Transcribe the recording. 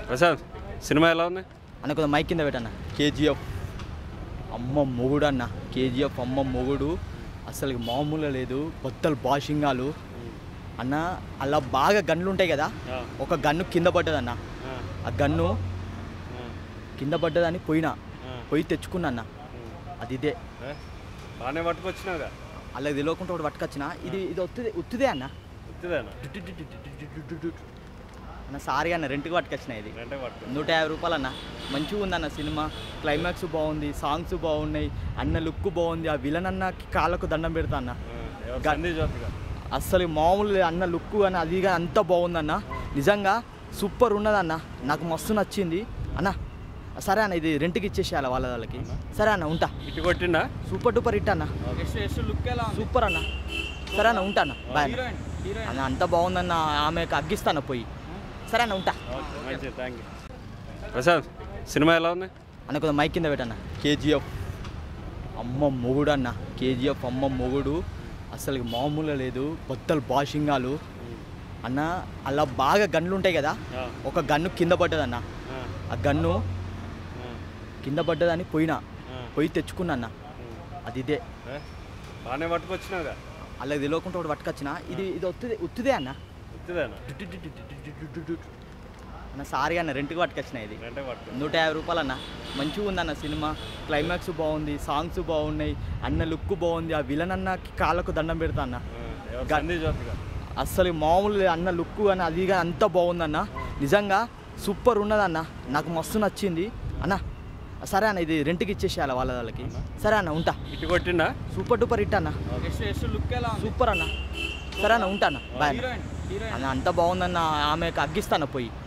Prasad cinema ఎలా ఉంది అన్న కొంచెం మైక్ కింద పెట్టన్న కేజీఎఫ్ అమ్మ మొగుడు అన్న కేజీఎఫ్ అమ్మ మొగుడు అసలు మామూలుగా లేదు బొత్తలు బాషింగాలు అన్న అలా బాగా గన్లు ఉంటాయి కదా ఒక గన్ను కింద పడ్డదన్న ఆ గన్ను కింద పడ్డదని పోయినా పోయి తెచ్చుకున్నా అన్న అది ఇదే బాగానే పట్టుకొచ్చినావుగా అలా తెలియకుండా ఒకటి పట్టుకొచ్చిన ఇది ఇది ఒత్తిదే ఒత్తిదే అన్న ఉత్తిదేనా అన్న సారీ అన్న రెంట్కి పట్టుకొచ్చిన ఇది రెండే పట్టుకో నూట యాభై రూపాయలు అన్న మంచిగా ఉందన్న సినిమా క్లైమాక్స్ బాగుంది సాంగ్స్ బాగున్నాయి అన్న లుక్ బాగుంది ఆ విలన్ అన్న కాళ్ళకు దండం పెడతా అన్న ఎవరు గా- సంధి జ్యోతిగా అస్సలు మామూలు లేదు అన్న లుక్ కానీ అది కానీ అంత బాగుందన్న నిజంగా సూపర్ ఉన్నదన్న నాకు మస్తు నచ్చింది అన్న సరే అన్న ఇది రెంట్కి ఇచ్చేసేయాలి వాళ్ళ వాళ్ళకి సరే అన్న ఉంటా ఇటు కొట్టిండా సూపర్ డూపర్ ఇట్ అన్న సూపర్ అన్న సరే అన్న ఉంటా అన్న బాయ్ అన్న. అన్న అంత బాగుందన్న ఆమెకు అగ్గిస్తాను పోయి సరే అన్న ఉంటా ఓకే మంచిది థ్యాంక్ యూ ప్రసాద్ సినిమా ఎలా ఉంది అన్న కొంచెం మైక్ కింద పెట్టన్న కేజీఎఫ్ అమ్మ మొగుడు అన్న కేజీఎఫ్ అమ్మ మొగుడు అసలు మామూలుగా లేదు బొత్తలు బాషింగాలు అన్న అలా బాగా గన్లు ఉంటాయి కదా ఒక గన్ను కింద పడ్డదన్న ఆ గన్ను కింద పడ్డదని పోయినా పోయి తెచ్చుకున్నా అన్న అది ఇదే బాగానే పట్టుకొచ్చినావుగా అలా తెలియకుండా ఒకటి పట్టుకొచ్చిన ఇది ఇది ఒత్తిదే ఒత్తిదే అన్న ఉత్తిదేనా అన్న సారీ అన్న రెంట్కి పట్టుకొచ్చిన ఇది రెండే పట్టుకో నూట యాభై రూపాయలు అన్న మంచిగా ఉందన్న సినిమా క్లైమాక్స్ బాగుంది సాంగ్స్ బాగున్నాయి అన్న లుక్ బాగుంది ఆ విలన్ అన్న కాళ్ళకు దండం పెడతా అన్న ఎవరు గా- సంధి జ్యోతిగా అస్సలు మామూలు లేదు అన్న లుక్ కానీ అది కానీ అంత బాగుందన్న నిజంగా సూపర్ ఉన్నదన్న నాకు మస్తు నచ్చింది అన్న సరే అన్న ఇది రెంట్కి ఇచ్చేసేయాలి వాళ్ళ వాళ్ళకి సరే అన్న ఉంటా ఇటు కొట్టిండా సూపర్ డూపర్ ఇట్ అన్న సూపర్ అన్న సరే అన్న ఉంటా అన్న బాయ్ అన్న. అన్న అంత బాగుందన్న ఆమెకు అగ్గిస్తాను పోయి